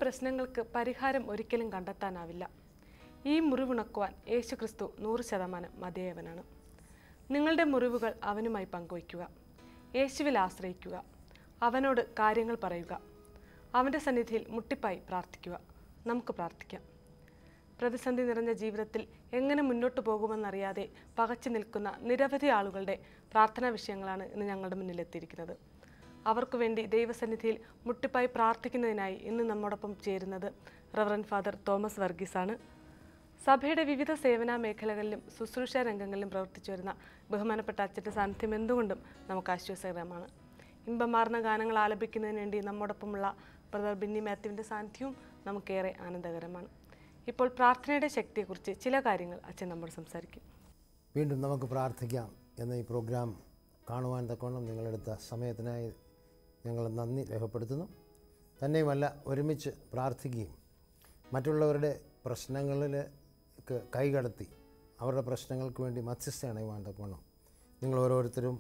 പ്രശ്നങ്ങൾക്ക് പരിഹാരം ഒരിക്കലും കണ്ടെത്താനാവില്ല ഈ മുറിവുണക്കുവാൻ യേശു ക്രിസ്തു നൂറ് ശതമാനം മതിയായവനാണ് നിങ്ങളുടെ മുറിവുകൾ അവനുമായി പങ്കുവയ്ക്കുക യേശുവിൽ ആശ്രയിക്കുക അവനോട് കാര്യങ്ങൾ പറയുക അവൻ്റെ സന്നിധിയിൽ മുട്ടിപ്പായി പ്രാർത്ഥിക്കുക നമുക്ക് പ്രാർത്ഥിക്കാം പ്രതിസന്ധി നിറഞ്ഞ ജീവിതത്തിൽ എങ്ങനെ മുന്നോട്ട് പോകുമെന്നറിയാതെ പകച്ചു നിൽക്കുന്ന നിരവധി ആളുകളുടെ പ്രാർത്ഥനാ വിഷയങ്ങളാണ് ഇന്ന് ഞങ്ങളുടെ മുന്നിലെത്തിയിരിക്കുന്നത് അവർക്ക് വേണ്ടി ദൈവസന്നിധിയിൽ മുട്ടിപ്പായി പ്രാർത്ഥിക്കുന്നതിനായി ഇന്ന് നമ്മോടൊപ്പം ചേരുന്നത് റവറൻ ഫാദർ തോമസ് വർഗീസാണ് സഭയുടെ വിവിധ സേവന മേഖലകളിലും ശുശ്രൂഷ രംഗങ്ങളിലും പ്രവർത്തിച്ചു വരുന്ന ബഹുമാനപ്പെട്ട അച്ഛൻ്റെ സാന്നിധ്യം എന്തുകൊണ്ടും നമുക്ക് ആശ്വാസകരമാണ് ഇമ്പമാർന്ന ഗാനങ്ങൾ ആലപിക്കുന്നതിന് വേണ്ടി നമ്മോടൊപ്പമുള്ള ബ്രദർ ബിന്നി മാത്യുവിൻ്റെ സാന്നിധ്യവും നമുക്കേറെ ആനന്ദകരമാണ് ഇപ്പോൾ പ്രാർത്ഥനയുടെ ശക്തിയെക്കുറിച്ച് ചില കാര്യങ്ങൾ അച്ഛൻ നമ്മോട് സംസാരിക്കും വീണ്ടും നമുക്ക് പ്രാർത്ഥിക്കാം എന്ന ഈ പ്രോഗ്രാം കാണുവാൻ തക്കവണ്ണം നിങ്ങളെടുത്ത സമയത്തിനായി ഞങ്ങൾ നന്ദി രേഖപ്പെടുത്തുന്നു തന്നെയുമല്ല ഒരുമിച്ച് പ്രാർത്ഥിക്കുകയും മറ്റുള്ളവരുടെ പ്രശ്നങ്ങളിൽ കൈകടത്തി അവരുടെ പ്രശ്നങ്ങൾക്ക് വേണ്ടി മധ്യസ്ഥ അണയുവാൻ തക്കവണ്ണം നിങ്ങൾ ഓരോരുത്തരും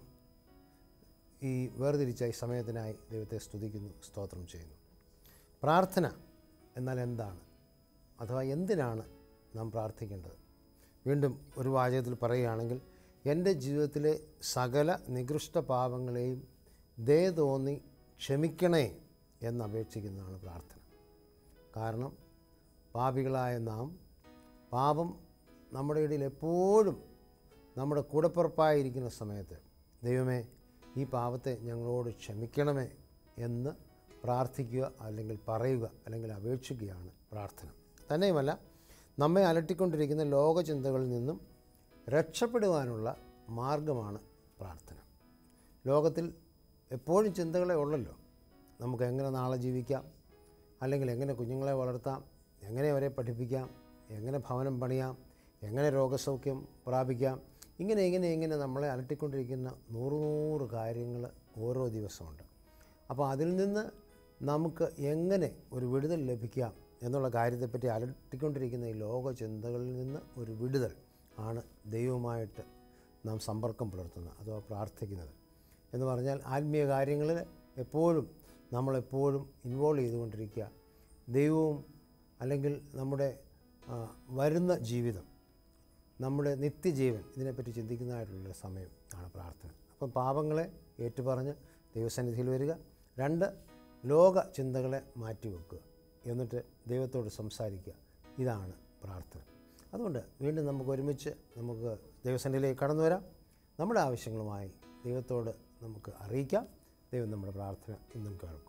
ഈ വേർതിരിച്ച ഈ സമയത്തിനായി ദൈവത്തെ സ്തുതിക്കുന്നു സ്തോത്രം ചെയ്യുന്നു പ്രാർത്ഥന എന്നാൽ എന്താണ് അഥവാ എന്തിനാണ് നാം പ്രാർത്ഥിക്കേണ്ടത് വീണ്ടും ഒരു വാചകത്തിൽ പറയുകയാണെങ്കിൽ എൻ്റെ ജീവിതത്തിലെ സകല നികൃഷ്ട പാപങ്ങളെയും ദേ തോന്നി ക്ഷമിക്കണേ എന്നപേക്ഷിക്കുന്നതാണ് പ്രാർത്ഥന കാരണം പാപികളായ നാം പാപം നമ്മുടെ ഇടയിൽ എപ്പോഴും നമ്മുടെ കൂടപ്പുറപ്പായിരിക്കുന്ന സമയത്ത് ദൈവമേ ഈ പാപത്തെ ഞങ്ങളോട് ക്ഷമിക്കണമേ എന്ന് പ്രാർത്ഥിക്കുക അല്ലെങ്കിൽ പറയുക അല്ലെങ്കിൽ അപേക്ഷിക്കുകയാണ് പ്രാർത്ഥന തന്നെയുമല്ല നമ്മെ അലട്ടിക്കൊണ്ടിരിക്കുന്ന ലോകചിന്തകളിൽ നിന്നും രക്ഷപ്പെടുവാനുള്ള മാർഗമാണ് പ്രാർത്ഥന ലോകത്തിൽ എപ്പോഴും ചിന്തകളെ ഉള്ളല്ലോ നമുക്ക് എങ്ങനെ നാളെ ജീവിക്കാം അല്ലെങ്കിൽ എങ്ങനെ കുഞ്ഞുങ്ങളെ വളർത്താം എങ്ങനെ അവരെ പഠിപ്പിക്കാം എങ്ങനെ ഭവനം പണിയാം എങ്ങനെ രോഗസൗഖ്യം പ്രാപിക്കാം ഇങ്ങനെ ഇങ്ങനെ ഇങ്ങനെ നമ്മളെ അലട്ടിക്കൊണ്ടിരിക്കുന്ന നൂറ് നൂറ് കാര്യങ്ങൾ ഓരോ ദിവസമുണ്ട് അപ്പോൾ അതിൽ നിന്ന് നമുക്ക് എങ്ങനെ ഒരു വിടുതൽ ലഭിക്കാം എന്നുള്ള കാര്യത്തെപ്പറ്റി അലട്ടിക്കൊണ്ടിരിക്കുന്ന ഈ ലോക ചിന്തകളിൽ നിന്ന് ഒരു വിടുതൽ ആണ് ദൈവവുമായിട്ട് നാം സമ്പർക്കം പുലർത്തുന്നത് അഥവാ പ്രാർത്ഥിക്കുന്നത് എന്ന് പറഞ്ഞാൽ ആത്മീയ കാര്യങ്ങളിൽ എപ്പോഴും നമ്മളെപ്പോഴും ഇൻവോൾവ് ചെയ്തുകൊണ്ടിരിക്കുക ദൈവവും അല്ലെങ്കിൽ നമ്മുടെ ആ, വരുന്ന ജീവിതം നമ്മുടെ നിത്യജീവൻ ഇതിനെപ്പറ്റി ചിന്തിക്കുന്നതായിട്ടുള്ള സമയം ആണ് പ്രാർത്ഥന അപ്പം പാപങ്ങളെ ഏറ്റുപറഞ്ഞ് ദൈവസന്നിധിയിൽ വരിക രണ്ട് ലോക ചിന്തകളെ മാറ്റിവെക്കുക എന്നിട്ട് ദൈവത്തോട് സംസാരിക്കുക ഇതാണ് പ്രാർത്ഥന അതുകൊണ്ട് വീണ്ടും നമുക്ക് ഒരുമിച്ച് നമുക്ക് ദൈവസന്നിധിയിലേക്ക് കടന്നു വരാം നമ്മുടെ ആവശ്യങ്ങളുമായി ദൈവത്തോട് നമുക്ക് അറിയിക്കാം ദൈവം നമ്മുടെ പ്രാർത്ഥന ഇന്നും കേൾക്കും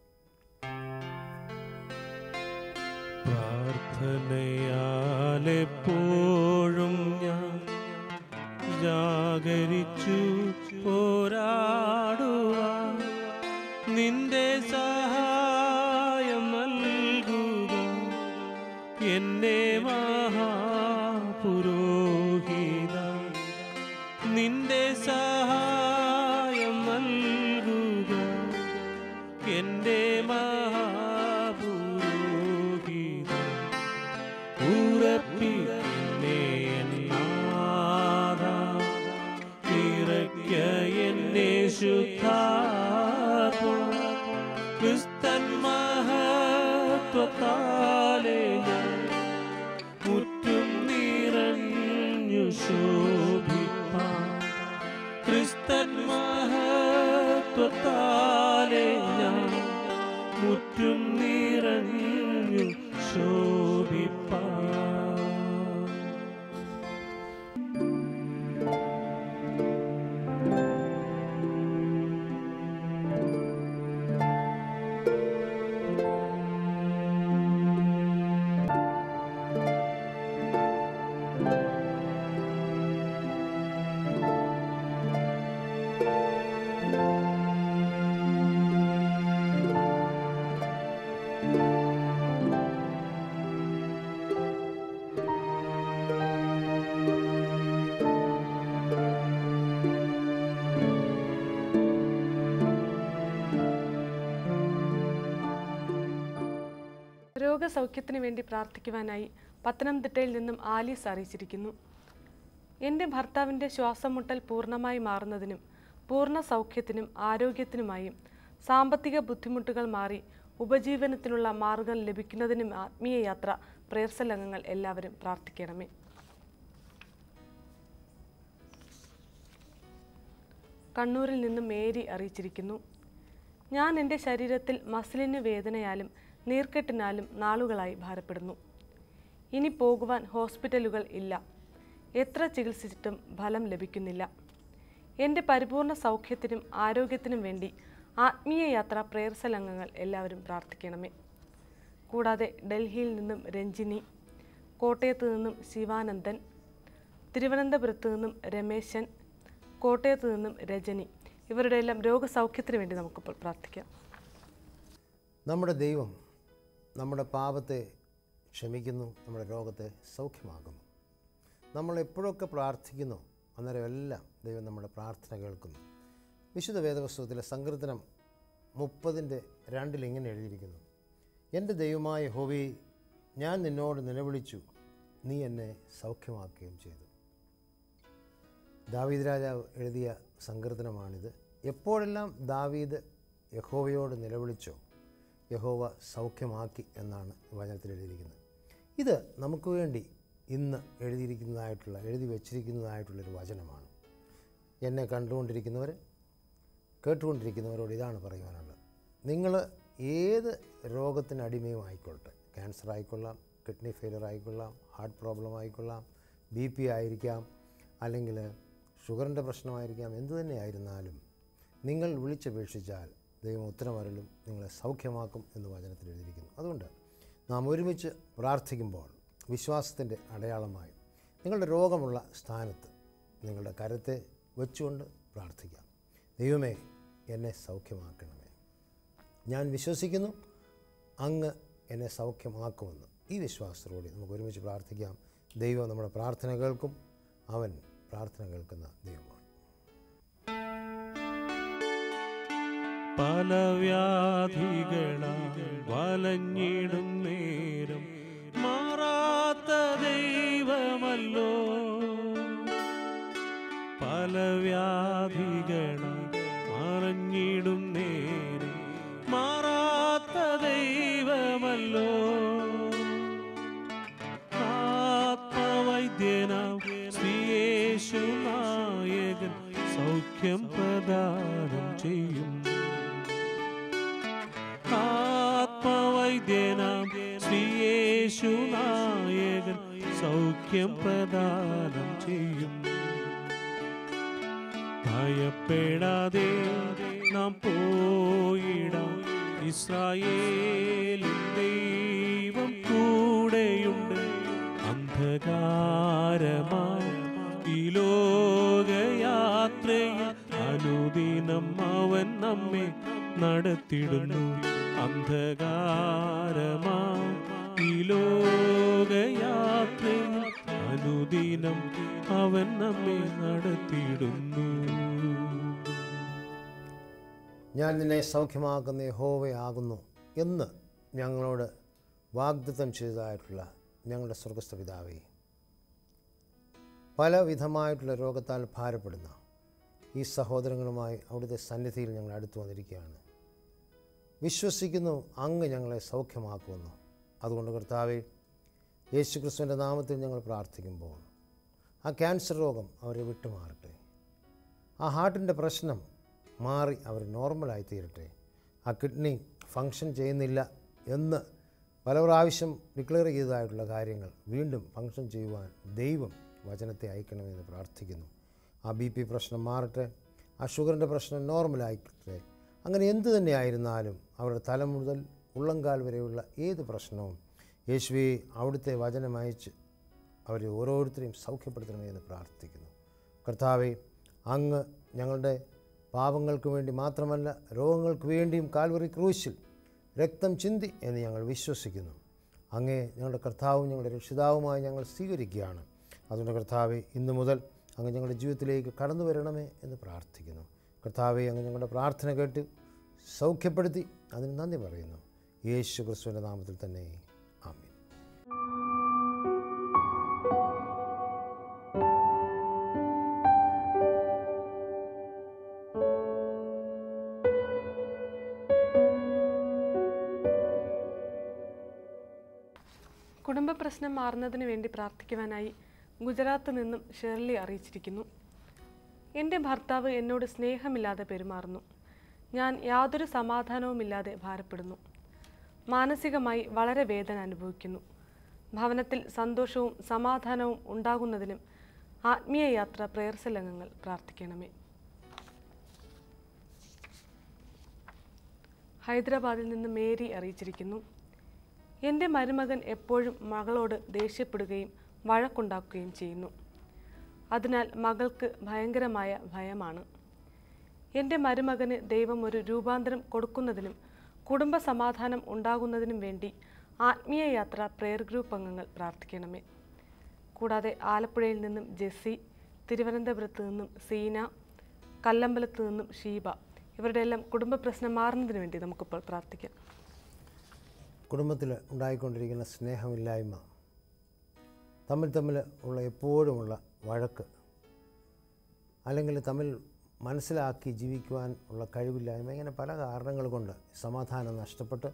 പ്രാർത്ഥനയാലെപ്പോഴും ഞാൻ ജാഗരിച്ചു പോരാടുവാൻ നിന്റെ സഹായം നൽകുക എന്നെ മഹാപുരോഹിത നിന്റെ സഹായം നൽകുക എന്റെ മഹാപുരോഹിത ഉറപ്പിക്കുന്നേ എന്നാഥ ഇറക്ക എന്നെ ശുദ്ധാത്മ ക്രിസ്തൻ മഹത്വത്താലെ ഞാൻ മുറ്റും നിറഞ്ഞു ശോഭിപ്പാൻ ക്രിസ്തൻ മഹത്വത്താലെ ഞാൻ മുറ്റും നിറഞ്ഞു ശോഭിപ്പാൻ രോഗസൗഖ്യത്തിന് വേണ്ടി പ്രാർത്ഥിക്കുവാനായി പത്തനംതിട്ടയിൽ നിന്നും ആലീസ് അറിയിച്ചിരിക്കുന്നു എൻ്റെ ഭർത്താവിൻ്റെ ശ്വാസം മുട്ടൽ പൂർണ്ണമായി മാറുന്നതിനും പൂർണ്ണ സൗഖ്യത്തിനും ആരോഗ്യത്തിനുമായും സാമ്പത്തിക ബുദ്ധിമുട്ടുകൾ മാറി ഉപജീവനത്തിനുള്ള മാർഗം ലഭിക്കുന്നതിനും ആത്മീയ യാത്ര പ്രേയർസൽ അംഗങ്ങൾ എല്ലാവരും പ്രാർത്ഥിക്കണമേ കണ്ണൂരിൽ നിന്ന് മേരി അറിയിച്ചിരിക്കുന്നു ഞാൻ എൻ്റെ ശരീരത്തിൽ മസിലിന് വേദനയാലും നീർക്കെട്ടിനാലും നാളുകളായി ഭാരപ്പെടുന്നു ഇനി പോകുവാൻ ഹോസ്പിറ്റലുകൾ ഇല്ല എത്ര ചികിത്സിച്ചിട്ടും ഫലം ലഭിക്കുന്നില്ല എൻ്റെ പരിപൂർണ സൗഖ്യത്തിനും ആരോഗ്യത്തിനും വേണ്ടി ആത്മീയ യാത്ര പ്രേയർസൽ അംഗങ്ങൾ എല്ലാവരും പ്രാർത്ഥിക്കണമേ കൂടാതെ ഡൽഹിയിൽ നിന്നും രഞ്ജിനി കോട്ടയത്ത് നിന്നും ശിവാനന്ദൻ തിരുവനന്തപുരത്ത് നിന്നും രമേശൻ കോട്ടയത്ത് നിന്നും രജനി ഇവരുടെ എല്ലാം രോഗസൗഖ്യത്തിന് വേണ്ടി നമുക്കിപ്പോൾ പ്രാർത്ഥിക്കാം നമ്മുടെ ദൈവം നമ്മുടെ പാപത്തെ ക്ഷമിക്കുന്നു നമ്മുടെ രോഗത്തെ സൗഖ്യമാക്കുന്നു നമ്മൾ എപ്പോഴൊക്കെ പ്രാർത്ഥിക്കുന്നു അന്നേരം എല്ലാം ദൈവം നമ്മുടെ പ്രാർത്ഥന കേൾക്കുന്നു വിശുദ്ധ വേദപുസ്തകത്തിലെ സങ്കീർത്തനം മുപ്പതിൻ്റെ രണ്ടിൽ ഇങ്ങനെ എഴുതിയിരിക്കുന്നു എൻ്റെ ദൈവമായ ഹോവി ഞാൻ നിന്നോട് നിലവിളിച്ചു നീ എന്നെ സൗഖ്യമാക്കുകയും ചെയ്തു ദാവീദ് രാജാവ് എഴുതിയ സങ്കീർത്തനമാണിത് എപ്പോഴെല്ലാം ദാവീദ് യഹോവയോട് നിലവിളിച്ചോ യഹോവ സൗഖ്യമാക്കി എന്നാണ് വചനത്തിൽ എഴുതിയിരിക്കുന്നത് ഇത് നമുക്ക് വേണ്ടി ഇന്ന് എഴുതിയിരിക്കുന്നതായിട്ടുള്ള എഴുതി വച്ചിരിക്കുന്നതായിട്ടുള്ളൊരു വചനമാണ് എന്നെ കണ്ടുകൊണ്ടിരിക്കുന്നവർ കേട്ടുകൊണ്ടിരിക്കുന്നവരോട് ഇതാണ് പറയുവാനുള്ളത് നിങ്ങൾ ഏത് രോഗത്തിന് അടിമയും ആയിക്കൊള്ളട്ടെ ക്യാൻസർ ആയിക്കൊള്ളാം കിഡ്നി ഫെയിലർ ആയിക്കൊള്ളാം ഹാർട്ട് പ്രോബ്ലം ആയിക്കൊള്ളാം ബി പി ആയിരിക്കാം അല്ലെങ്കിൽ ഷുഗറിൻ്റെ പ്രശ്നമായിരിക്കാം എന്തു തന്നെ ആയിരുന്നാലും നിങ്ങൾ വിളിച്ചപേക്ഷിച്ചാൽ ദൈവം ഉത്തരമരലും നിങ്ങളെ സൗഖ്യമാക്കും എന്ന് വചനത്തിൽ എഴുതിയിരിക്കുന്നു അതുകൊണ്ട് നാം ഒരുമിച്ച് പ്രാർത്ഥിക്കുമ്പോൾ വിശ്വാസത്തിൻ്റെ അടയാളമായി നിങ്ങളുടെ രോഗമുള്ള സ്ഥാനത്ത് നിങ്ങളുടെ കരത്തെ വെച്ചുകൊണ്ട് പ്രാർത്ഥിക്കാം ദൈവമേ എന്നെ സൗഖ്യമാക്കണമേ ഞാൻ വിശ്വസിക്കുന്നു അങ്ങ് എന്നെ സൗഖ്യമാക്കുമെന്ന് ഈ വിശ്വാസത്തോടെ നമുക്ക് ഒരുമിച്ച് പ്രാർത്ഥിക്കാം ദൈവം നമ്മുടെ പ്രാർത്ഥന കേൾക്കും അവൻ പ്രാർത്ഥന കേൾക്കുന്ന ദൈവമാണ് പല വ്യാധികളാൽ വലഞ്ഞിടും നേരം മാറാത്ത ദൈവമല്ലോ പല വ്യാധികളാൽ മറഞ്ഞിടും നേരം മാറാത്ത ദൈവമല്ലോ ആത്മവൈദ്യനാം ശ്രീയേശു നായകൻ സൗഖ്യം പ്രദാനം ചെയ്യും ആത്മവൈദ്യനാം ശ്രീയേശു നായകൻ സൗഖ്യം പ്രദാനം ചെയ്യും ഭയപ്പെടാതെ നാം പോയിടാം ഇസ്രായേലിൻ ദൈവം കൂടെയുണ്ട് അന്ധകാരമായ ഈ ലോകയാത്രയിൽ അനുദിനം അവൻ നമ്മെ നടത്തിടുന്നു അന്ധകാരമാ ഈ ലോകയാത്രയിൽ അനുദിനം അവൻ നമ്മെ നടത്തിയിടുന്നു ഞാൻ നിന്നെ സൗഖ്യമാക്കുന്ന യഹോവയാകുന്നു എന്ന് ഞങ്ങളോട് വാഗ്ദത്തം ചെയ്തതായിട്ടുള്ള ഞങ്ങളുടെ സ്വർഗസ്ഥ പിതാവേ പല വിധമായിട്ടുള്ള രോഗത്താൽ ഭാരപ്പെടുന്ന ഈ സഹോദരങ്ങളുമായി അവിടുത്തെ സന്നിധിയിൽ ഞങ്ങൾ അടുത്തു വന്നിരിക്കുകയാണ് വിശ്വസിക്കുന്നു അങ്ങ് ഞങ്ങളെ സൗഖ്യമാക്കുമെന്ന് അതുകൊണ്ട് കർത്താവെ യേശു ക്രിസ്തുവിൻ്റെ നാമത്തിൽ ഞങ്ങൾ പ്രാർത്ഥിക്കുമ്പോൾ ആ ക്യാൻസർ രോഗം അവരെ വിട്ടുമാറട്ടെ ആ ഹാർട്ടിൻ്റെ പ്രശ്നം മാറി അവർ നോർമലായി തീരട്ടെ ആ കിഡ്നി ഫങ്ഷൻ ചെയ്യുന്നില്ല എന്ന് പല പ്രാവശ്യം ഡിക്ലെയർ ചെയ്തതായിട്ടുള്ള കാര്യങ്ങൾ വീണ്ടും ഫങ്ഷൻ ചെയ്യുവാൻ ദൈവം വചനത്തെ അയക്കണമെന്ന് പ്രാർത്ഥിക്കുന്നു ആ ബി പി പ്രശ്നം മാറട്ടെ ആ ഷുഗറിൻ്റെ പ്രശ്നം നോർമലായിക്കട്ടെ അങ്ങനെ എന്തു തന്നെ ആയിരുന്നാലും അവരുടെ തല മുതൽ ഉള്ളംകാൽ വരെയുള്ള ഏത് പ്രശ്നവും യേശുവെ അവിടുത്തെ വചനം അയച്ച് അവരെ ഓരോരുത്തരെയും സൗഖ്യപ്പെടുത്തണമേ എന്ന് പ്രാർത്ഥിക്കുന്നു കർത്താവെ അങ്ങ് ഞങ്ങളുടെ പാപങ്ങൾക്ക് വേണ്ടി മാത്രമല്ല രോഗങ്ങൾക്ക് വേണ്ടിയും കാൽവറി ക്രൂശിൽ രക്തം ചിന്തി എന്ന് ഞങ്ങൾ വിശ്വസിക്കുന്നു അങ്ങേ ഞങ്ങളുടെ കർത്താവും ഞങ്ങളുടെ രക്ഷിതാവുമായി ഞങ്ങൾ സ്വീകരിക്കുകയാണ് അതുകൊണ്ട് കർത്താവെ ഇന്നു മുതൽ അങ്ങ് ഞങ്ങളുടെ ജീവിതത്തിലേക്ക് കടന്നു വരണമേ എന്ന് പ്രാർത്ഥിക്കുന്നു കർത്താവെ അങ്ങ് ഞങ്ങളുടെ പ്രാർത്ഥന കേട്ട് സൗഖ്യപ്പെടുത്തി അതിന് നന്ദി പറയുന്നു യേശു ക്രിസ്തുവിൻ്റെ നാമത്തിൽ തന്നെ ആമീൻ കുടുംബ പ്രശ്നം മാറുന്നതിന് വേണ്ടി പ്രാർത്ഥിക്കുവാനായി ഗുജറാത്ത് നിന്നും ഷെർലി അറിയിച്ചിരിക്കുന്നു എൻ്റെ ഭർത്താവ് എന്നോട് സ്നേഹമില്ലാതെ പെരുമാറുന്നു ഞാൻ യാതൊരു സമാധാനവുമില്ലാതെ ഭാരപ്പെടുന്നു മാനസികമായി വളരെ വേദന അനുഭവിക്കുന്നു ഭവനത്തിൽ സന്തോഷവും സമാധാനവും ഉണ്ടാകുന്നതിനും ആത്മീയ യാത്ര പ്രേയർസൽ അംഗങ്ങൾ പ്രാർത്ഥിക്കണമേ ഹൈദരാബാദിൽ നിന്ന് മേരി അറിയിച്ചിരിക്കുന്നു എൻ്റെ മരുമകൻ എപ്പോഴും മകളോട് ദേഷ്യപ്പെടുകയും വഴക്കുണ്ടാക്കുകയും ചെയ്യുന്നു അതിനാൽ മകൾക്ക് ഭയങ്കരമായ ഭയമാണ് എൻ്റെ മരുമകന് ദൈവം ഒരു രൂപാന്തരം കൊടുക്കുന്നതിനും കുടുംബ സമാധാനം ഉണ്ടാകുന്നതിനും വേണ്ടി ആത്മീയ യാത്ര പ്രെയർ ഗ്രൂപ്പ് അംഗങ്ങൾ പ്രാർത്ഥിക്കണമേ കൂടാതെ ആലപ്പുഴയിൽ നിന്നും ജെസ്സി തിരുവനന്തപുരത്ത് നിന്നും സീന കല്ലമ്പലത്ത് നിന്നും ഷീബ ഇവരുടെ എല്ലാം കുടുംബ പ്രശ്നം മാറുന്നതിന് വേണ്ടി നമുക്കിപ്പോൾ പ്രാർത്ഥിക്കാം കുടുംബത്തിൽ ഉണ്ടായിക്കൊണ്ടിരിക്കുന്ന സ്നേഹമില്ലായ്മ തമ്മിൽ തമ്മിൽ ഉള്ള എപ്പോഴുമുള്ള വഴക്ക് അല്ലെങ്കിൽ തമ്മിൽ മനസ്സിലാക്കി ജീവിക്കുവാൻ ഉള്ള കഴിവില്ലായ്മ ഇങ്ങനെ പല കാരണങ്ങൾ കൊണ്ട് സമാധാനം നഷ്ടപ്പെട്ട്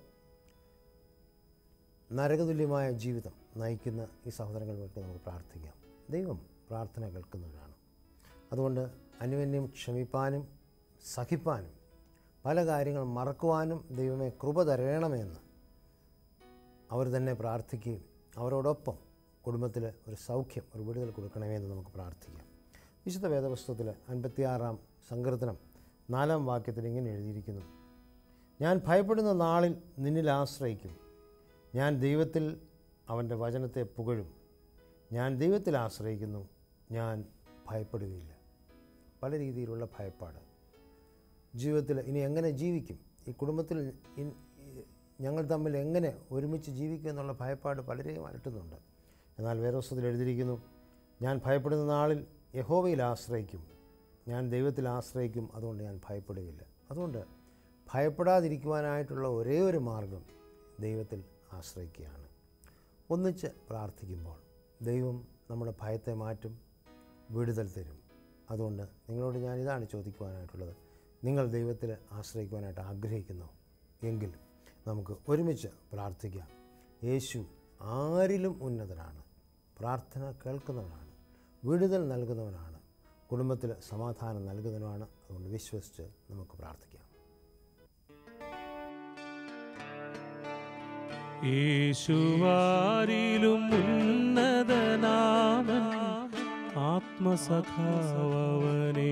നരകതുല്യമായ ജീവിതം നയിക്കുന്ന ഈ സഹോദരങ്ങൾക്ക് വേണ്ടി നമുക്ക് പ്രാർത്ഥിക്കാം ദൈവം പ്രാർത്ഥന കേൾക്കുന്നവരാണ് അതുകൊണ്ട് അന്യോന്യം ക്ഷമിപ്പാനും സഹിപ്പാനും പല കാര്യങ്ങൾ മറക്കുവാനും ദൈവമേ കൃപ തരണമെന്ന് അവർ തന്നെ പ്രാർത്ഥിക്കുകയും അവരോടൊപ്പം കുടുംബത്തിൽ ഒരു സൗഖ്യം ഒരു വിടുതൽ കൊടുക്കണമേ എന്ന് നമുക്ക് പ്രാർത്ഥിക്കാം വിശുദ്ധ വേദപുസ്തകത്തിൽ അൻപത്തിയാറാം സങ്കീർത്തനം നാലാം വാക്യത്തിൽ ഇങ്ങനെ എഴുതിയിരിക്കുന്നു ഞാൻ ഭയപ്പെടുന്ന നാളിൽ നിന്നിൽ ആശ്രയിക്കും ഞാൻ ദൈവത്തിൽ അവൻ്റെ വചനത്തെ പുകഴും ഞാൻ ദൈവത്തിൽ ആശ്രയിക്കുന്നു ഞാൻ ഭയപ്പെടുകയില്ല പല രീതിയിലുള്ള ഭയപ്പാട് ജീവിതത്തിൽ ഇനി എങ്ങനെ ജീവിക്കും ഈ കുടുംബത്തിൽ ഇൻ- ഈ ഞങ്ങൾ തമ്മിൽ എങ്ങനെ ഒരുമിച്ച് ജീവിക്കും എന്നുള്ള ഭയപ്പാട് പലരെയും അലട്ടുന്നുണ്ട് എന്നാൽ വേദോസ്തത്തിൽ എഴുതിയിരിക്കുന്നു ഞാൻ ഭയപ്പെടുന്ന നാളിൽ യഹോവയിൽ ആശ്രയിക്കും ഞാൻ ദൈവത്തിൽ ആശ്രയിക്കും അതുകൊണ്ട് ഞാൻ ഭയപ്പെടുകയില്ല അതുകൊണ്ട് ഭയപ്പെടാതിരിക്കുവാനായിട്ടുള്ള ഒരേ ഒരു മാർഗം ദൈവത്തിൽ ആശ്രയിക്കുകയാണ് ഒന്നിച്ച് പ്രാർത്ഥിക്കുമ്പോൾ ദൈവം നമ്മുടെ ഭയത്തെ മാറ്റും വിടുതൽ തരും അതുകൊണ്ട് നിങ്ങളോട് ഞാൻ ഇതാണ് ചോദിക്കുവാനായിട്ടുള്ളത് നിങ്ങൾ ദൈവത്തിൽ ആശ്രയിക്കുവാനായിട്ട് ആഗ്രഹിക്കുന്നു എങ്കിൽ നമുക്ക് ഒരുമിച്ച് പ്രാർത്ഥിക്കാം യേശു ആരിലും ഉന്നതനാണ് പ്രാർത്ഥന കേൾക്കുന്നവനാണ് വിടുതൽ നൽകുന്നവനാണ് കുടുംബത്തിൽ സമാധാനം നൽകുന്നവനാണ് അതുകൊണ്ട് വിശ്വസിച്ച് നമുക്ക് പ്രാർത്ഥിക്കാം യേശുവാരിലും ഉന്നതനാമൻ ആത്മസഖാവനെ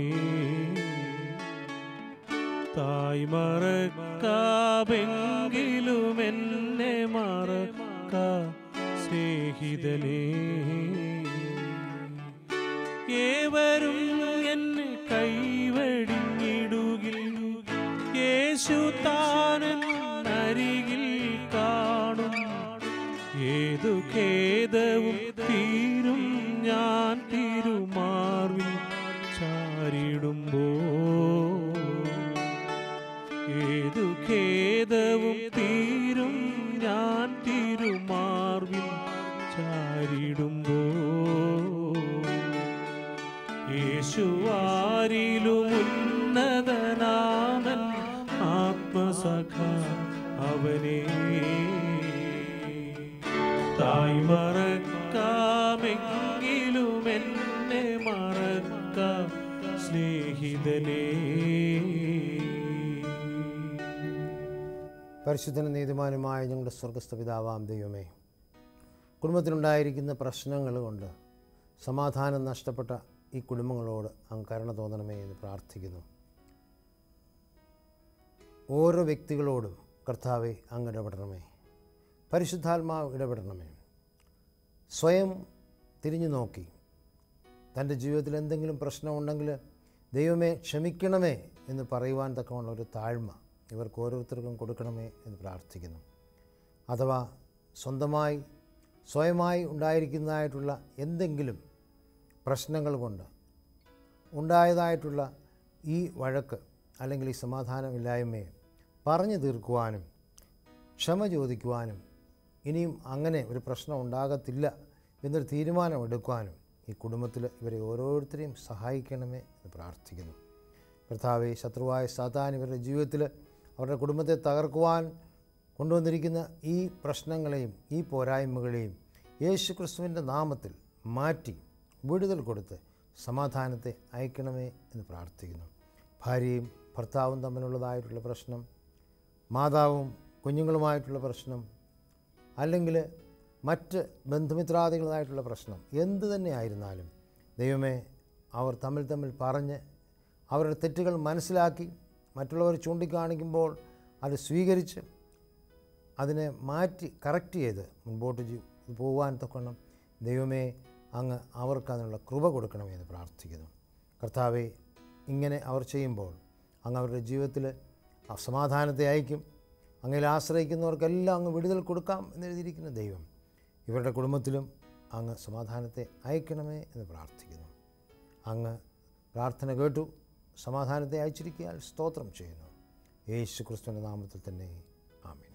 തായ്മറക്കാബെങ്കിലും എന്നെ മറക്ക സ്നേഹിതനേ ഏവരും എന്നെ കൈവടിഞ്ഞിടുകിൽ യേശു താനൻ അരികിൽ കാണും ഏതു ഖേദവും തീരും ഞാൻ തിരുമാർവിൽ ചാരിടുമ്പോ ഏതു ഖേദവും തീരും ഞാൻ തിരുമാർവിൽ ചാരിടുമ്പോ യേശുവാരിലും ഉന്നതനാമൻ ആത്മസഖ അവനെ തായ് മറക്കാമെങ്കിലും എന്നെ മറക്ക സ്നേഹിതനേ പരിശുദ്ധന നീതിമാനുമായ ഞങ്ങളുടെ സ്വർഗസ്ഥ പിതാവാം ദൈവമേ കുടുംബത്തിലുണ്ടായിരിക്കുന്ന പ്രശ്നങ്ങൾ കൊണ്ട് സമാധാനം നഷ്ടപ്പെട്ട ഈ കുടുംബങ്ങളോട് അങ്ങ് കരുണ തോന്നണമേ എന്ന് പ്രാർത്ഥിക്കുന്നു ഓരോ വ്യക്തികളോടും കർത്താവെ അങ്ങ് ഇടപെടണമേ പരിശുദ്ധാത്മാവ് ഇടപെടണമേ സ്വയം തിരിഞ്ഞു നോക്കി തൻ്റെ ജീവിതത്തിൽ എന്തെങ്കിലും പ്രശ്നമുണ്ടെങ്കിൽ ദൈവമേ ക്ഷമിക്കണമേ എന്ന് പറയുവാൻ തക്കമുള്ള ഒരു താഴ്മ ഇവർക്ക് ഓരോരുത്തർക്കും കൊടുക്കണമേ എന്ന് പ്രാർത്ഥിക്കുന്നു അഥവാ സ്വന്തമായി സ്വയമായി ഉണ്ടായിരിക്കുന്നതായിട്ടുള്ള എന്തെങ്കിലും പ്രശ്നങ്ങൾ കൊണ്ട് ഉണ്ടായതായിട്ടുള്ള ഈ വഴക്ക് അല്ലെങ്കിൽ ഈ സമാധാനമില്ലായ്മയെ പറഞ്ഞു തീർക്കുവാനും ക്ഷമ ചോദിക്കുവാനും ഇനിയും അങ്ങനെ ഒരു പ്രശ്നം ഉണ്ടാകത്തില്ല എന്നൊരു തീരുമാനമെടുക്കുവാനും ഈ കുടുംബത്തിൽ ഇവരെ ഓരോരുത്തരെയും സഹായിക്കണമേ എന്ന് പ്രാർത്ഥിക്കുന്നു കർത്താവെ ശത്രുവായ സാത്താൻ ഇവരുടെ ജീവിതത്തിൽ അവരുടെ കുടുംബത്തെ തകർക്കുവാൻ കൊണ്ടുവന്നിരിക്കുന്ന ഈ പ്രശ്നങ്ങളെയും ഈ പോരായ്മകളെയും യേശു ക്രിസ്തുവിൻ്റെ നാമത്തിൽ മാറ്റി വിടുതൽ കൊടുത്ത് സമാധാനത്തെ അയക്കണമേ എന്ന് പ്രാർത്ഥിക്കുന്നു ഭാര്യയും ഭർത്താവും തമ്മിലുള്ളതായിട്ടുള്ള പ്രശ്നം മാതാവും കുഞ്ഞുങ്ങളുമായിട്ടുള്ള പ്രശ്നം അല്ലെങ്കിൽ മറ്റ് ബന്ധുമിത്രാദികളായിട്ടുള്ള പ്രശ്നം എന്തു തന്നെ ആയിരുന്നാലും ദൈവമേ അവർ തമ്മിൽ തമ്മിൽ പറഞ്ഞ് അവരുടെ തെറ്റുകൾ മനസ്സിലാക്കി മറ്റുള്ളവർ ചൂണ്ടിക്കാണിക്കുമ്പോൾ അത് സ്വീകരിച്ച് അതിനെ മാറ്റി കറക്റ്റ് ചെയ്ത് മുൻപോട്ട് ജീ- പോകാൻ തക്കണം ദൈവമേ അങ്ങ് അവർക്ക് അതിനുള്ള കൃപ കൊടുക്കണമെന്ന് പ്രാർത്ഥിക്കുന്നു കർത്താവെ ഇങ്ങനെ അവർ ചെയ്യുമ്പോൾ അങ്ങ് അവരുടെ ജീവിതത്തിൽ ആ സമാധാനത്തെ അയക്കും അങ്ങനെ ആശ്രയിക്കുന്നവർക്കെല്ലാം അങ്ങ് വിടുതൽ കൊടുക്കാം എന്നെഴുതിയിരിക്കുന്ന ദൈവം ഇവരുടെ കുടുംബത്തിലും അങ്ങ് സമാധാനത്തെ അയക്കണമേ എന്ന് പ്രാർത്ഥിക്കുന്നു അങ്ങ് പ്രാർത്ഥന കേട്ടു സമാധാനത്തെ അയച്ചിരിക്കാൻ സ്തോത്രം ചെയ്യുന്നു യേശു ക്രിസ്തുവിൻ്റെ നാമത്തിൽ തന്നെ ആമേൻ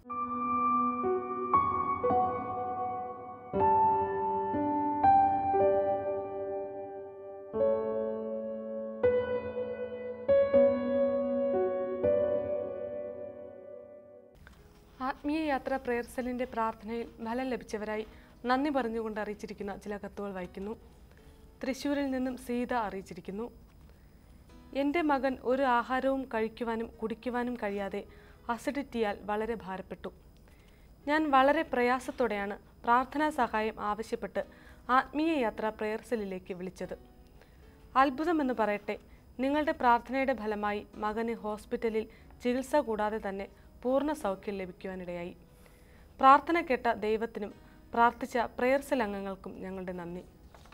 ആത്മീയ യാത്ര പ്രേയർ സെല്ലിൻ്റെ പ്രാർത്ഥനയിൽ ഫലം ലഭിച്ചവരായി നന്ദി പറഞ്ഞുകൊണ്ട് അറിയിച്ചിരിക്കുന്ന ചില കത്തുകൾ വായിക്കുന്നു തൃശ്ശൂരിൽ നിന്നും സീത അറിയിച്ചിരിക്കുന്നു എൻ്റെ മകൻ ഒരു ആഹാരവും കഴിക്കുവാനും കുടിക്കുവാനും കഴിയാതെ അസിഡിറ്റിയാൽ വളരെ ഭാരപ്പെട്ടു ഞാൻ വളരെ പ്രയാസത്തോടെയാണ് പ്രാർത്ഥനാ സഹായം ആവശ്യപ്പെട്ട് ആത്മീയ യാത്ര പ്രേയർ സെല്ലിലേക്ക് വിളിച്ചത് അത്ഭുതമെന്ന് പറയട്ടെ നിങ്ങളുടെ പ്രാർത്ഥനയുടെ ഫലമായി മകന് ഹോസ്പിറ്റലിൽ ചികിത്സ കൂടാതെ തന്നെ പൂർണ്ണ സൗഖ്യം ലഭിക്കുവാനിടയായി പ്രാർത്ഥന കേട്ട ദൈവത്തിനും പ്രാർത്ഥിച്ച പ്രേയർ സെൽ അംഗങ്ങൾക്കും ഞങ്ങളുടെ നന്ദി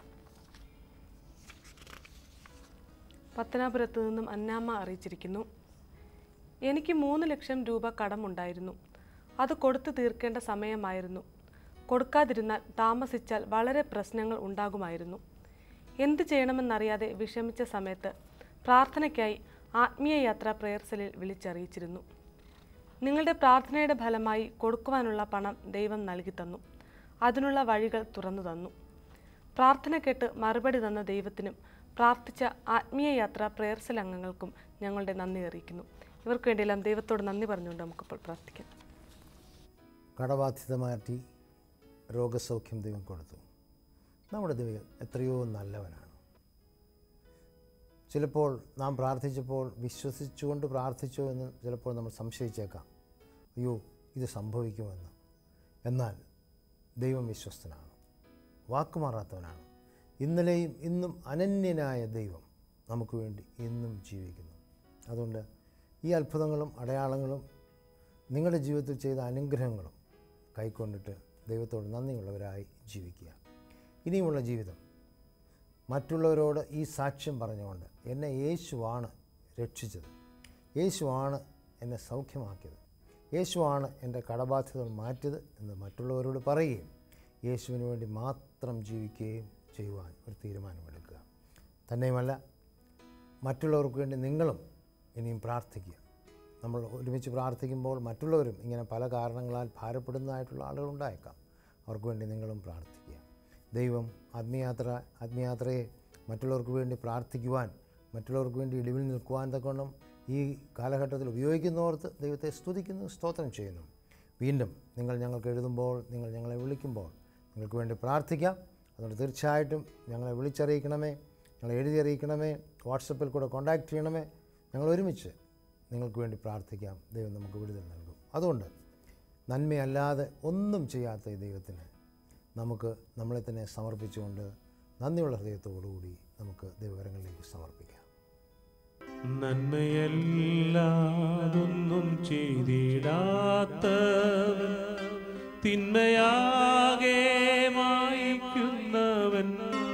പത്തനാപുരത്ത് നിന്നും അന്നാമ്മ അറിയിച്ചിരിക്കുന്നു എനിക്ക് മൂന്ന് ലക്ഷം രൂപ കടമുണ്ടായിരുന്നു അത് കൊടുത്തു തീർക്കേണ്ട സമയമായിരുന്നു കൊടുക്കാതിരുന്നാൽ താമസിച്ചാൽ വളരെ പ്രശ്നങ്ങൾ ഉണ്ടാകുമായിരുന്നു എന്ത് ചെയ്യണമെന്നറിയാതെ വിഷമിച്ച സമയത്ത് പ്രാർത്ഥനയ്ക്കായി ആത്മീയ യാത്ര പ്രേയർ സെല്ലിൽ വിളിച്ചറിയിച്ചിരുന്നു നിങ്ങളുടെ പ്രാർത്ഥനയുടെ ഫലമായി കൊടുക്കുവാനുള്ള പണം ദൈവം നൽകി തന്നു അതിനുള്ള വഴികൾ തുറന്നു തന്നു പ്രാർത്ഥന കേട്ട് മറുപടി തന്ന ദൈവത്തിനും പ്രാർത്ഥിച്ച ആത്മീയ യാത്ര പ്രേയർ സെൽ അംഗങ്ങൾക്കും ഞങ്ങളുടെ നന്ദി അറിയിക്കുന്നു ഇവർക്ക് വേണ്ടിയെല്ലാം ദൈവത്തോട് നന്ദി പറഞ്ഞുകൊണ്ട് നമുക്കിപ്പോൾ പ്രാർത്ഥിക്കാം കടബാധ്യത മാറ്റി രോഗസൗഖ്യം ദൈവം കൊടുത്തു നമ്മുടെ ദൈവം എത്രയോ നല്ലവനാണ് ചിലപ്പോൾ നാം പ്രാർത്ഥിച്ചപ്പോൾ വിശ്വസിച്ചുകൊണ്ട് പ്രാർത്ഥിച്ചോ എന്ന് ചിലപ്പോൾ നമ്മൾ സംശയിച്ചേക്കാം അയ്യോ ഇത് സംഭവിക്കുമെന്ന് എന്നാൽ ദൈവം വിശ്വസ്തനാണ് വാക്കുമാറാത്തവനാണ് ഇന്നലെയും ഇന്നും അനന്യനായ ദൈവം നമുക്ക് വേണ്ടി ഇന്നും ജീവിക്കുന്നു അതുകൊണ്ട് ഈ അത്ഭുതങ്ങളും അടയാളങ്ങളും നിങ്ങളുടെ ജീവിതത്തിൽ ചെയ്ത അനുഗ്രഹങ്ങളും കൈക്കൊണ്ടിട്ട് ദൈവത്തോട് നന്ദിയുള്ളവരായി ജീവിക്കുക ഇനിയുമുള്ള ജീവിതം മറ്റുള്ളവരോട് ഈ സാക്ഷ്യം പറഞ്ഞുകൊണ്ട് എന്നെ യേശുവാണ് രക്ഷിച്ചത് യേശുവാണ് എന്നെ സൗഖ്യമാക്കിയത് യേശുവാണ് എൻ്റെ കടബാധ്യതകൾ മാറ്റിയത് എന്ന് മറ്റുള്ളവരോട് പറയുകയും യേശുവിന് വേണ്ടി മാത്രം ജീവിക്കുകയും ചെയ്യുവാൻ ഒരു തീരുമാനമെടുക്കുക തന്നെയുമല്ല മറ്റുള്ളവർക്ക് വേണ്ടി നിങ്ങളും ഇനിയും പ്രാർത്ഥിക്കുക നമ്മൾ ഒരുമിച്ച് പ്രാർത്ഥിക്കുമ്പോൾ മറ്റുള്ളവരും ഇങ്ങനെ പല കാരണങ്ങളാൽ ഭാരപ്പെടുന്നതായിട്ടുള്ള ആളുകളുണ്ടായേക്കാം അവർക്ക് വേണ്ടി നിങ്ങളും പ്രാർത്ഥിക്കുക ദൈവം ആത്മീയാത്ര ആത്മീയാത്രയെ മറ്റുള്ളവർക്ക് വേണ്ടി പ്രാർത്ഥിക്കുവാൻ മറ്റുള്ളവർക്ക് വേണ്ടി ഇടിവിൽ നിൽക്കുവാൻ തക്കവണ്ണം ഈ കാലഘട്ടത്തിൽ ഉപയോഗിക്കുന്നവർക്ക് ദൈവത്തെ സ്തുതിക്കുന്നു സ്തോത്രം ചെയ്യുന്നു വീണ്ടും നിങ്ങൾ ഞങ്ങൾക്ക് എഴുതുമ്പോൾ നിങ്ങൾ ഞങ്ങളെ വിളിക്കുമ്പോൾ നിങ്ങൾക്ക് വേണ്ടി പ്രാർത്ഥിക്കാം അതുകൊണ്ട് തീർച്ചയായിട്ടും ഞങ്ങളെ വിളിച്ചറിയിക്കണമേ ഞങ്ങളെ എഴുതി അറിയിക്കണമേ വാട്സപ്പിൽ കൂടെ കോൺടാക്റ്റ് ചെയ്യണമേ ഞങ്ങൾ ഒരുമിച്ച് നിങ്ങൾക്ക് വേണ്ടി പ്രാർത്ഥിക്കാം ദൈവം നമുക്ക് വിടുതൽ നൽകും അതുകൊണ്ട് നന്മയല്ലാതെ ഒന്നും ചെയ്യാത്ത ഈ ദൈവത്തിന് നമുക്ക് നമ്മളെ തന്നെ സമർപ്പിച്ചുകൊണ്ട് നന്ദിയുള്ള ഹൃദയത്തോടുകൂടി നമുക്ക് ദൈവകരങ്ങളിലേക്ക് സമർപ്പിക്കാം നന്മയല്ലാതൊന്നും ചെയ്തിടാത്തവൻ തിന്മയാകെ മായിക്കുന്നവൻ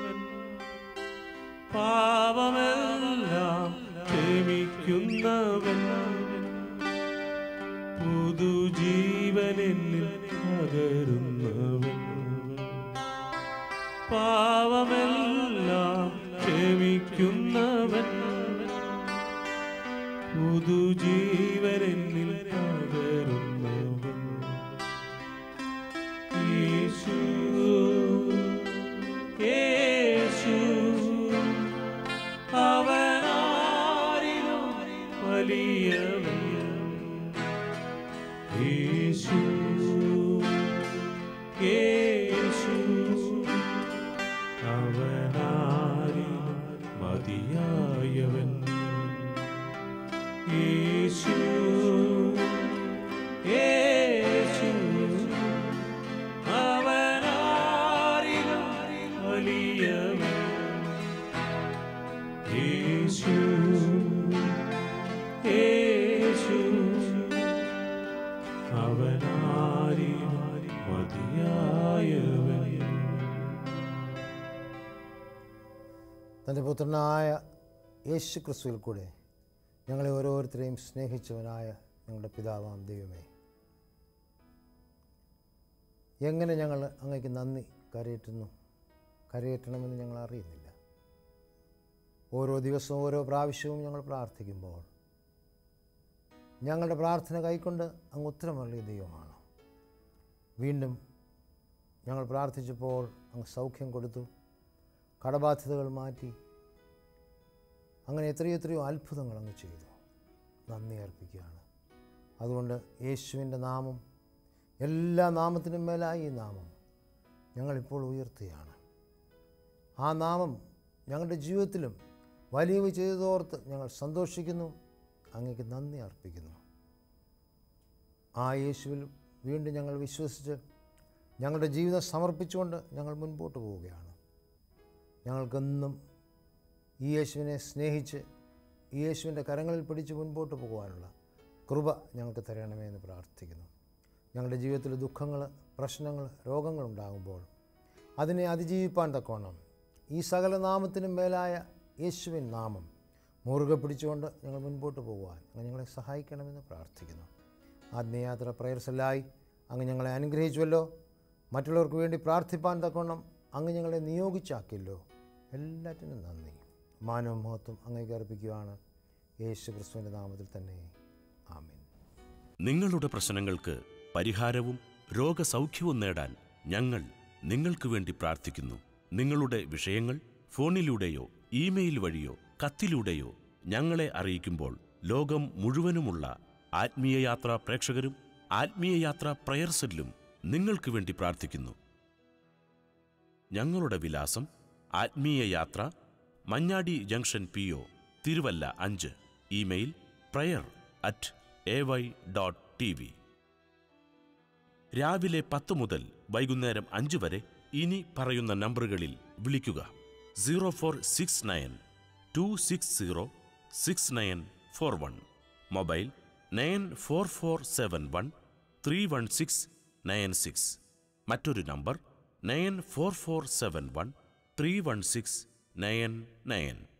പാപമെല്ലാം ക്ഷമിക്കുന്നവൻ പുതുജീവനെന്നിൽ പകരുന്നവൻ പാവമെല്ലാം ക്ഷമിക്കുന്നവൻ പുതുജീവനെന്നിൽ പകരുന്നവൻ യേശു യേശു അവനാരിലും വലിയവൻ യേശു യേശു മതിയായവൻ തൻ്റെ പുത്രനായ യേശു ക്രിസ്തുവിൽ കൂടെ ഞങ്ങളെ ഓരോരുത്തരെയും സ്നേഹിച്ചവനായ ഞങ്ങളുടെ പിതാവാം ദൈവമേ എങ്ങനെ ഞങ്ങൾ അങ്ങേക്ക് നന്ദി കരയേറ്റുന്നു കരയേറ്റണമെന്ന് ഞങ്ങൾ അറിയുന്നില്ല ഓരോ ദിവസവും ഓരോ പ്രാവശ്യവും ഞങ്ങൾ പ്രാർത്ഥിക്കുമ്പോൾ ഞങ്ങളുടെ പ്രാർത്ഥന കൈക്കൊണ്ട് അങ്ങ് ഉത്തരമറിയ ദൈവമാണ് വീണ്ടും ഞങ്ങൾ പ്രാർത്ഥിച്ചപ്പോൾ അങ്ങ് സൗഖ്യം കൊടുത്തു കടബാധ്യതകൾ മാറ്റി അങ്ങനെ എത്രയോ എത്രയോ അത്ഭുതങ്ങൾ അങ്ങ് ചെയ്തു നന്ദി അർപ്പിക്കുകയാണ് അതുകൊണ്ട് യേശുവിൻ്റെ നാമം എല്ലാ നാമത്തിനും മേലായി ഈ നാമം ഞങ്ങളിപ്പോൾ ഉയർത്തുകയാണ് ആ നാമം ഞങ്ങളുടെ ജീവിതത്തിലും വലിയവ ചെയ്തതോർത്ത് ഞങ്ങൾ സന്തോഷിക്കുന്നു അങ്ങേക്ക് നന്ദി അർപ്പിക്കുന്നു ആ യേശുവിൽ വീണ്ടും ഞങ്ങൾ വിശ്വസിച്ച് ഞങ്ങളുടെ ജീവിതം സമർപ്പിച്ചുകൊണ്ട് ഞങ്ങൾ മുൻപോട്ട് പോവുകയാണ് ഞങ്ങൾക്കെന്നും ഈ യേശുവിനെ സ്നേഹിച്ച് ഈ യേശുവിൻ്റെ കരങ്ങളിൽ പിടിച്ച് മുൻപോട്ട് പോകുവാനുള്ള കൃപ ഞങ്ങൾക്ക് തരണമേ എന്ന് പ്രാർത്ഥിക്കുന്നു ഞങ്ങളുടെ ജീവിതത്തിൽ ദുഃഖങ്ങൾ പ്രശ്നങ്ങൾ രോഗങ്ങൾ ഉണ്ടാകുമ്പോൾ അതിനെ അതിജീവിപ്പാൻ തക്കോണം ഈ സകല നാമത്തിനും മേലായ യേശുവിൻ നാമം മുറുകെ പിടിച്ചുകൊണ്ട് ഞങ്ങൾ മുൻപോട്ട് പോകുവാൻ അങ്ങ് ഞങ്ങളെ സഹായിക്കണമെന്ന് പ്രാർത്ഥിക്കുന്നു ആത്മീയാത്ര പ്രയർസലായി അങ്ങ് ഞങ്ങളെ അനുഗ്രഹിച്ചുവല്ലോ മറ്റുള്ളവർക്ക് വേണ്ടി പ്രാർത്ഥിപ്പാൻ തക്കോണം അങ്ങ് ഞങ്ങളെ നിയോഗിച്ചാക്കിയല്ലോ എല്ലാറ്റിനും നന്ദി മാനവ മഹത്വം അങ്ങേക്ക് അർപ്പിക്കുകയാണ് യേശു ക്രിസ്തുവിൻ്റെ നാമത്തിൽ തന്നെ ആമീൻ നിങ്ങളുടെ പ്രശ്നങ്ങൾക്ക് പരിഹാരവും രോഗസൗഖ്യവും നേടാൻ ഞങ്ങൾ നിങ്ങൾക്ക് വേണ്ടി പ്രാർത്ഥിക്കുന്നു നിങ്ങളുടെ വിഷയങ്ങൾ ഫോണിലൂടെയോ ഇമെയിൽ വഴിയോ കത്തിലൂടെയോ ഞങ്ങളെ അറിയിക്കുമ്പോൾ ലോകം മുഴുവനുമുള്ള ആത്മീയ യാത്രാ പ്രേക്ഷകരും ആത്മീയ യാത്രാ പ്രയർസെല്ലും നിങ്ങൾക്ക് വേണ്ടി പ്രാർത്ഥിക്കുന്നു ഞങ്ങളുടെ വിലാസം ആത്മീയ യാത്ര Manjadi junction P O Thiruvalla അഞ്ച് email prayer at A Y dot T V രാവിലെ പത്ത് മുതൽ വൈകുന്നേരം അഞ്ച് വരെ ഇനി പറയുന്ന നമ്പറുകളിൽ വിളിക്കുക zero four six nine two six zero six nine four one mobile nine four four seven one three one six nine six മറ്റൊരു number nine four four seven one three one six nine nine